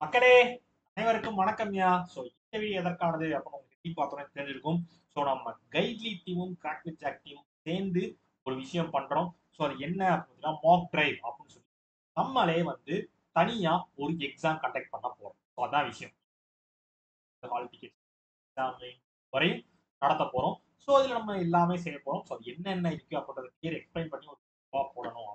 மக்களே அனைவருக்கும் வணக்கம்யா ஸோ இந்த வீடியோ எதற்கானது அப்படின்னு உங்களுக்கு டீம் பார்த்தோன்னே தெரிஞ்சிருக்கும் ஸோ நம்ம கைட்லி டீமும் கிராக் வித் ஜாக் டீமும் சேர்ந்து ஒரு விஷயம் பண்றோம் ஸோ அது என்ன அப்படின்னா மாக் டிரைவ் அப்படின்னு சொல்லி நம்மளே வந்து தனியா ஒரு எக்ஸாம் கண்டக்ட் பண்ண போறோம் ஸோ அதான் விஷயம் ஹால் டிக்கெட் எக்ஸாம் வரையும் நடத்த போறோம் ஸோ அதில் நம்ம எல்லாமே செய்ய போறோம் ஸோ அது என்னென்ன இருக்கு அப்படின்றத கிளியர் எக்ஸ்பிளைன் பண்ணி ஒரு video போடணும்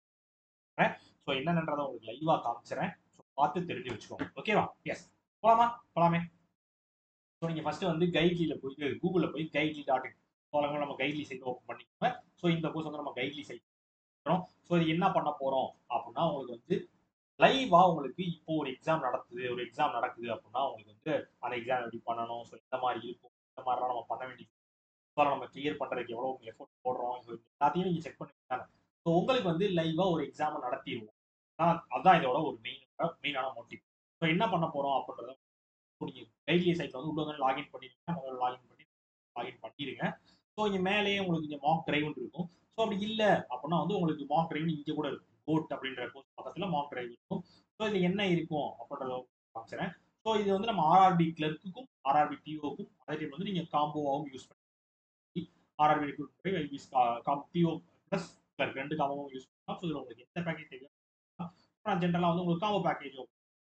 ஸோ என்னென்னன்றதை உங்களுக்கு லைவா காமிச்சிடறேன் ஸோ பார்த்து தெரிஞ்சு வச்சுக்கோங்க ஓகேவா எஸ் போலாமா போலாமே ஸோ நீங்கள் ஃபர்ஸ்ட் வந்து கைட்லியில் போய் கூகுளில் போய் கைட்லி டாட் இன் ஸோ நம்ம கைட்லி சைட் ஓப்பன் பண்ணிக்கோங்க ஸோ இந்த கோர்ஸ் வந்து நம்ம கைட்லி சைட் ஸோ இது என்ன பண்ண போகிறோம் அப்படின்னா உங்களுக்கு வந்து லைவா உங்களுக்கு இப்போ ஒரு எக்ஸாம் நடக்குது ஒரு எக்ஸாம் நடக்குது அப்படின்னா உங்களுக்கு வந்து அந்த எக்ஸாம் எப்படி பண்ணணும் ஸோ இந்த மாதிரி இருக்கும் இந்த மாதிரிலாம் நம்ம பண்ண வேண்டியது ஸோ நம்ம கிளியர் பண்ணுறதுக்கு எவ்வளோ எஃபோர்ட் போடுறோம் இது எல்லாத்தையும் நீங்கள் செக் பண்ணிட்டாங்க ஸோ உங்களுக்கு வந்து லைவா ஒரு எக்ஸாமை நடத்திடுவோம் அதான் அதான் இதோட ஒரு மெயின் மெயினான மோட்டிவ் ஸோ என்ன பண்ண போகிறோம் அப்படின்றத நீங்கள் கைட்லி சைட்டில் வந்து உள்ள வந்து லாகின் பண்ணிடுங்க முதல்ல லாகின் பண்ணி லாகின் பண்ணிடுங்க ஸோ இங்கே மேலேயே உங்களுக்கு இங்கே மாக் டிரைவ்னு இருக்கும் ஸோ அப்படி இல்லை அப்படின்னா வந்து உங்களுக்கு மாக் டிரைவ் இங்கே கூட இருக்கும் கோட் அப்படின்ற கோர்ஸ் பக்கத்தில் மாக் டிரைவ் இருக்கும் ஸோ இதில் என்ன இருக்கும் அப்படின்றத காமிச்சிடறேன் ஸோ இது வந்து நம்ம ஆர்ஆர்பி கிளர்க்குக்கும் ஆர்ஆர்பி டிஓக்கும் அதே டைம் வந்து நீங்கள் காம்போவாகவும் யூஸ் பண்ணி ஆர்ஆர்பி ரிக்ரூட் டிஓ ப்ளஸ் கிளர்க் ரெண்டு காம்போவும் யூஸ் பண்ணலாம் ஸோ இதில் உங்களுக்கு எந்த பேக்கேஜ் தேவையோ நான் ஜென்ரலாக வந்து உங்களுக்கு காம்போ பேக்கேஜ்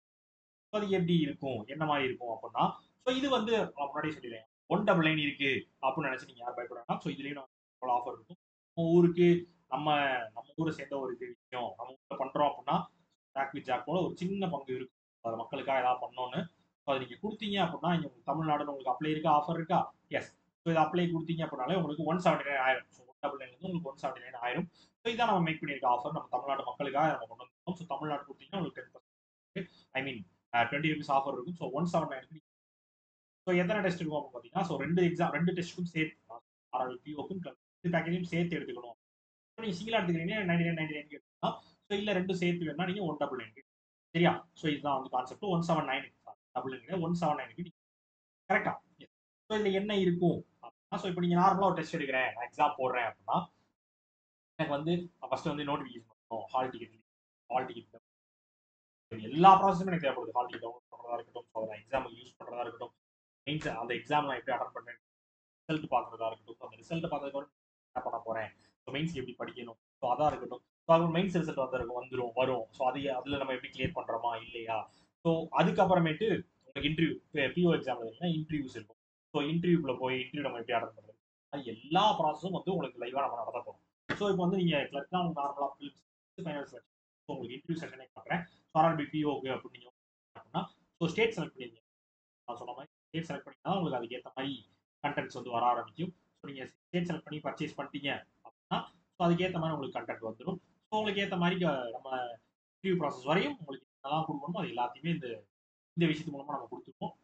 ஸோ அது எப்படி இருக்கும் என்ன மாதிரி இருக்கும் அப்படின்னா ஸோ இது வந்து நான் முன்னாடியே சொல்லிடுறேன் ஒன் டபுள் லைன் இருக்கு அப்படின்னு நினைச்சு நீங்க யாரும் பயப்படாங்க ஸோ இதுலயும் நம்ம ஆஃபர் இருக்கும் நம்ம ஊருக்கு நம்ம நம்ம ஊரை சேர்ந்த ஒரு இது விஷயம் நம்ம ஊரில் பண்றோம் அப்படின்னா ஜாக் வித் ஜாக் போல ஒரு சின்ன பங்கு இருக்கும் அது மக்களுக்காக ஏதாவது பண்ணோன்னு ஸோ அது நீங்க கொடுத்தீங்க அப்படின்னா இங்க உங்களுக்கு தமிழ்நாடுன்னு உங்களுக்கு அப்ளை இருக்கா ஆஃபர் இருக்கா எஸ் ஸோ இது அப்ளை கொடுத்தீங்க அப்படின்னாலே உங்களுக்கு ஒன் செவன்டி நைன் ஆயிரும் ஸோ ஒன் டபுள் லைன் வந்து உங்களுக்கு ஒன் செவன்டி நைன் ஆயிரும் ஸோ இதான் நம்ம மேக் பண்ணியிருக்க ஆஃபர் நம்ம தமிழ்நாடு மக்களுக்காக நம்ம கொண்டு வந்தோம் ஸோ தமிழ்நாடு கொடுத்தீங்கன்னா உங்களுக்கு ten percent I mean twenty rupees offer இருக்கும் so one seven nine so எத்தனை டெஸ்ட் இருக்கும் அப்படின்னு பார்த்தீங்கன்னா ஸோ ரெண்டு எக்ஸாம் ரெண்டு டெஸ்ட்டுக்கும் சேர்த்து ஆர்ஆர் பிஓக்கும் ரெண்டு பேக்கேஜும் சேர்த்து எடுத்துக்கணும் நீங்கள் சிங்கிளாக எடுத்துக்கிறீங்க நைன்டி நைன் நைன்டி நைன் எடுத்துக்கலாம் ஸோ இல்லை ரெண்டு சேர்த்து வேணா நீங்கள் ஒன் டபுள் நைன் சரியா ஸோ இதுதான் வந்து concept one seven nine double nine one seven நைனுக்கு கரெக்டா ஸோ இதில் என்ன இருக்கும் அப்படின்னா ஸோ இப்போ நீங்கள் நார்மலாக ஒரு டெஸ்ட் எடுக்கிறேன் நான் எக்ஸாம் போடுறேன் அப்படின்னா எனக்கு வந்து ஃபர்ஸ்ட் வந்து நோட்டிஃபிகேஷன் பண்ணணும் ஹால் டிக்கெட் ஹால் டிக்கெட் எல்லா ப்ராசஸுமே எனக்கு தேவைப்படுது ஹால் டிக்கெட் டவுன்லோட் பண்ணுறதா இருக்கட்டும் ஸோ அதை எக்ஸாமுக்கு யூஸ் பண்ணுறதா இருக்கட்டும் மெயின்ஸ் அந்த எக்ஸாம் நான் எப்படி அட்டன் பண்ணேன் ரிசல்ட் பார்க்குறதா இருக்கட்டும் அந்த ரிசல்ட் பார்த்ததுக்கு என்ன பண்ண போகிறேன் ஸோ மெயின்ஸ்க்கு எப்படி படிக்கணும் ஸோ அதாக இருக்கட்டும் ஸோ அது மெயின்ஸ் ரிசல்ட் வந்திருக்கும் வந்துடும் வரும் ஸோ அது அதில் நம்ம எப்படி கிளியர் பண்ணுறோமா இல்லையா ஸோ அதுக்கப்புறமேட்டு உங்களுக்கு இன்டர்வியூ பிஓ எக்ஸாம் எழுதினா இன்டர்வியூஸ் இருக்கும் ஸோ இன்டர்வியூக்குள்ள போய் இன்டர்வியூ நம்ம எப்படி அட்டன் பண்ணுறது அது எல்லா ப்ராசஸும் வந்து உங்களுக்கு லைவாக நம்ம நடத்த போகிறோம் ஸோ இப்போ வந்து நீங்கள் கிளர்க்னா உங்களுக்கு நார்மலாக ஃபிலிம்ஸ் ஃபைனல் செலக்ஷன் ஸோ உங்களுக்கு இன்டர்வியூ செஷனே காட்டுறேன் ஸோ ஆர்ஆர்பி பிஓக்கு அப்படின்னு நீங்கள் அப்படின்னா ஸோ ஸ்டேட் செலக்ட் பண்ணிருங்க நான் சொன்ன மாதிரி ஸ்டேட் செலக்ட் பண்ணிங்கன்னா உங்களுக்கு அதுக்கேற்ற மாதிரி கண்டென்ட்ஸ் வந்து வர ஆரம்பிக்கும் ஸோ நீங்கள் ஸ்டேட் செலக்ட் பண்ணி பர்ச்சேஸ் பண்ணிட்டீங்க அப்படின்னா ஸோ அதுக்கேற்ற மாதிரி உங்களுக்கு கண்டென்ட் வந்துடும் ஸோ உங்களுக்கு ஏற்ற மாதிரி நம்ம இன்டர்வியூ ப்ராசஸ் வரையும் உங்களுக்கு என்னெல்லாம் கொடுக்கணுமோ அது எல்லாத்தையுமே இந்த இந்த விஷயத்து மூலமாக நம்ம கொடுத்துருக்கோம்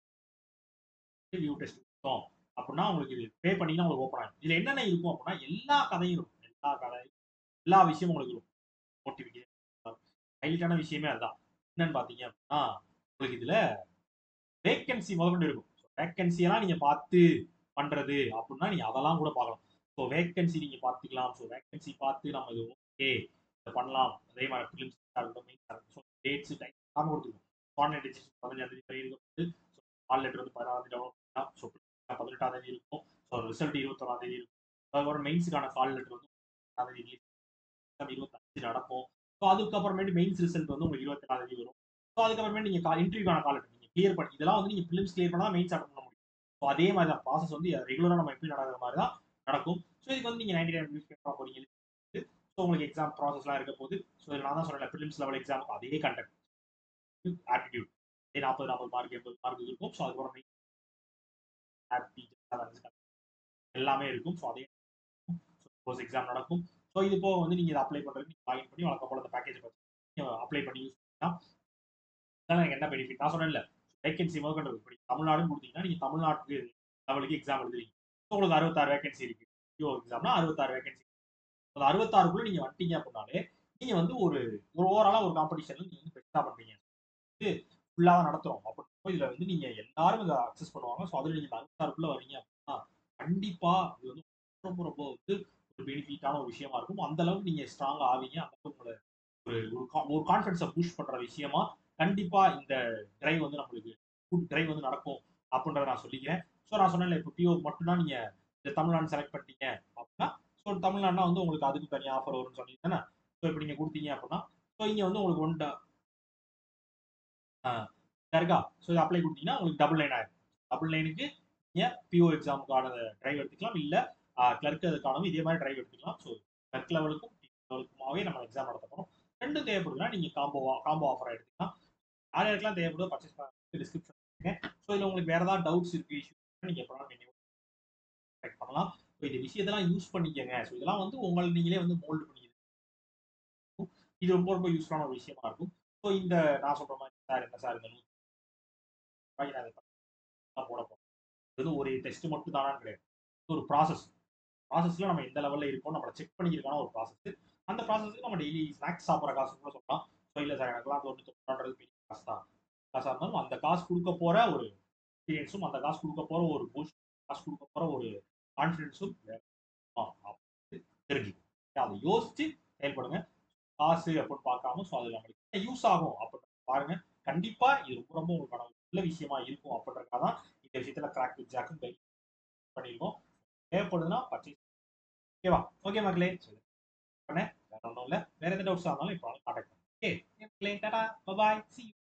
ரிவ்யூ டெஸ்ட் கொடுத்தோம் அப்படின்னா உங்களுக்கு இது பே பண்ணிங்கன்னா உங்களுக்கு ஓப்பன் ஆகும் இதில் என்னென்ன இருக்கும் அப்படின்னா எல்லா கதையும் இருக்கும் எல்லா கதையும் எல்லா விஷயமும் உங்களுக்கு இருக்கும் மோட்டிவேஷன் ஹைலைட்டான விஷயமே அதுதான் என்னன்னு பார்த்தீங்க அப்படின்னா உங்களுக்கு இதில் வேக்கன்சி முதல்கொண்டு இருக்கும் வேக்கன்சி எல்லாம் நீங்கள் பார்த்து பண்ணுறது அப்படின்னா நீங்கள் அதெல்லாம் கூட பார்க்கலாம் ஸோ வேக்கன்சி நீங்கள் பார்த்துக்கலாம் ஸோ வேக்கன்சி பார்த்து நம்ம இது ஓகே இதை பண்ணலாம் அதே மாதிரி ஃபிலிம்ஸ் இருக்கட்டும் ஸோ டேட்ஸ் டைம் எல்லாமே கொடுத்துருக்கோம் ஆன்லைன் ரெஜிஸ்ட்ரேஷன் பதினஞ்சாம் தேதி வரை இருக்கப்பட்டு ஸோ கால் லெட்டர் வந்து பதினாறாம் தேதி டவுன்லோட் பண்ணலாம் ஸோ பதினெட்டாம் தேதி இருக்கும் ஸோ ரிசல்ட் இருபத்தொன்னாம் தேதி இருக்கும் அதுக்கப்புறம் மெயின்ஸுக்கான கால் லெட்டர் வந்து பதினெட்டாம் தேதி ரிலீஸ் இருபத்தஞ்சு நடக்கும் ஸோ அதுக்கப்புறமேட்டு மெயின்ஸ் ரிசல்ட் வந்து உங்களுக்கு இருபத்தி நாலு தேதி வரும் ஸோ அதுக்கப்புறமேட்டு நீங்கள் இன்டர்வியூக்கான கால் லெட்டர் நீங்கள் கிளியர் பண்ணி இதெல்லாம் வந்து நீங்கள் ஃபிலிம்ஸ் கிளியர் பண்ணால் மெயின்ஸ் அட்டன் பண்ண முடியும் ஸோ அதே மாதிரி தான் ப்ராசஸ் வந்து ரெகுலராக நம்ம எப்படி நடக்கிற மாதிரி தான் நடக்கும் ஸோ இதுக்கு வந்து நீங்கள் நைன்டி நைன் நியூஸ் பேப்பராக போறீங்க ஸோ உங்களுக்கு எக்ஸாம் ப்ராசஸ்லாம் இருக்க போது ஸோ நான் தான் சொன்னேன் ஃபிலிம்ஸ் லெவல் எக்ஸாமுக்கு அதே கண்டக்ட் ஆட்டிடியூட் அதே நாற்பது நாற்பது மார்க் எண்பது மார்க் இருக்கும் ஸோ அதுக்கப்புறம் எல்லாமே இருக்கும் ஸோ அதே சப்போஸ் எக்ஸாம் நடக்கும் ஸோ இது போக வந்து நீங்கள் இதை அப்ளை பண்ணுறதுக்கு நீங்கள் லாகின் பண்ணி வழக்கம் போல அந்த பேக்கேஜ் பற்றி அப்ளை பண்ணி யூஸ் பண்ணலாம் அதனால் எனக்கு என்ன பெனிஃபிட் நான் சொன்னேன்ல வேகன்சி முதல் இப்படி தமிழ்நாடுன்னு கொடுத்தீங்கன்னா நீங்கள் தமிழ்நாட்டுக்கு லெவலுக்கு எக்ஸாம் எழுதுறீங்க ஸோ உங்களுக்கு அறுபத்தாறு வேகன்சி இருக்கு யூ எக்ஸாம்னா அறுபத்தாறு வேகன்சி அந்த அறுபத்தாறுக்குள்ள நீங்கள் வந்துட்டீங்க அப்படின்னாலே நீங்கள் வந்து ஒரு ஒரு ஓவராலாக ஒரு காம்படிஷனில் நீங்கள் வந்து பெஸ்ட்டாக பண்ணுறீங்க இது ஃபுல்லாக நடத்துகிறோம் அப்போ இதில் வந்து நீங்கள் எல்லாரும் இதை அக்சஸ் பண்ணுவாங்க ஸோ அதில் நீங்கள் அறுபத்தாறுக்குள்ளே வரீங்க அப்படின்னா கண்டிப்பாக இது வந்து ரொம்ப ரொம்ப வந்து ஒரு பெனிஃபிட்டான ஒரு விஷயமா இருக்கும் அந்த அளவுக்கு நீங்கள் ஸ்ட்ராங் ஆவீங்க அந்த அளவுக்கு உங்களை ஒரு ஒரு கான்ஃபிடன்ஸை புஷ் பண்ணுற விஷயமா கண்டிப்பா இந்த டிரைவ் வந்து நம்மளுக்கு குட் டிரைவ் வந்து நடக்கும் அப்படின்றத நான் சொல்லிக்கிறேன் ஸோ நான் சொன்னேன்ல இப்போ பிஓ மட்டும்தான் நீங்க இந்த தமிழ்நாடு செலக்ட் பண்ணிட்டீங்க அப்படின்னா ஸோ தமிழ்நாடுனா வந்து உங்களுக்கு அதுக்கு தனியாக ஆஃபர் வரும்னு சொன்னீங்க தானே ஸோ இப்போ நீங்க கொடுத்தீங்க அப்படின்னா ஸோ இங்க வந்து உங்களுக்கு ஒன் இருக்கா ஸோ இது அப்ளை கொடுத்தீங்கன்னா உங்களுக்கு டபுள் லைன் ஆயிரும் டபுள் லைனுக்கு நீங்கள் பிஓ எக்ஸாமுக்கான டிரைவ் எடுத்துக்கலாம் இல்லை கிளர்க் அதுக்கானவும் இதே மாதிரி டிரைவ் எடுத்துக்கலாம் ஸோ கிளர்க் லெவலுக்கும் லெவலுக்குமாவே நம்ம எக்ஸாம் நடத்த போகிறோம் ரெண்டும் தேவைப்படுதுன்னா நீங்கள் காம்போ காம்போ ஆஃபர் எடுத்துக்கலாம் யார் யாருக்கெல்லாம் தேவைப்படுதோ பர்ச்சேஸ் பண்ண டிஸ்கிரிப்ஷன் ஸோ இதில் உங்களுக்கு வேறு ஏதாவது டவுட்ஸ் இருக்குது இஷ்யூ நீங்கள் எப்போலாம் கனெக்ட் பண்ணலாம் ஸோ இந்த விஷயத்தெல்லாம் யூஸ் பண்ணிக்கங்க ஸோ இதெல்லாம் வந்து உங்களை நீங்களே வந்து மோல்டு பண்ணி இது ரொம்ப ரொம்ப யூஸ்ஃபுல்லான ஒரு விஷயமா இருக்கும் ஸோ இந்த நான் சொல்ற மாதிரி சார் என்ன சார் இந்த நூறு ரூபாய்க்கு நான் இதை தான் போட போறேன் இது ஒரு டெஸ்ட் மட்டும் தானான்னு கிடையாது இது ஒரு ப்ராசஸ் ப்ராசஸ்ல நம்ம எந்த லெவல்ல இருக்கோம் நம்மளை செக் பண்ணிக்கிறதுக்கான ஒரு ப்ராசஸ் அந்த ப்ராசஸ்க்கு நம்ம டெய்லி ஸ்நாக்ஸ் சாப்பிட்ற காசு கூட சொல்லலாம் ஸோ இல்லை சார் எனக்குலாம் தொண்ணூத்தி தொண்ணூறு பெரிய காசு தான் காசாக இருந்தாலும் அந்த காசு கொடுக்க போற ஒரு எக்ஸ்பீரியன்ஸும் அந்த காசு கொடுக்க போற ஒரு பூஸ்ட் காசு கொடுக்க போற ஒரு கான்ஃபிடென்ஸும் தெரிஞ்சுக்கும் அதை யோசிச்சு செயல்படுங்க காசு அப்படின்னு பார்க்காம ஸோ அது நம்மளுக்கு யூஸ் ஆகும் அப்படின்னு பாருங்க கண்டிப்பா இது ரொம்ப ரொம்ப உங்களுக்கான நல்ல விஷயமா இருக்கும் அப்படின்றக்காக தான் இந்த விஷயத்துல கிராக் வித் ஜாக்கும் கைட் பண்ணியிருக்கோம் தேவைப்படுதுன்னா பர்ச்சேஸ் ஓகேவா ஓகே மக்களே பண்ணேன் வேற ஒன்றும் இல்லை வேற எந்த டவுட்ஸ் ஆனாலும் இப்போ கான்டாக்ட் பண்ணுங்க ஓகே மக்களே டாடா பாய் சி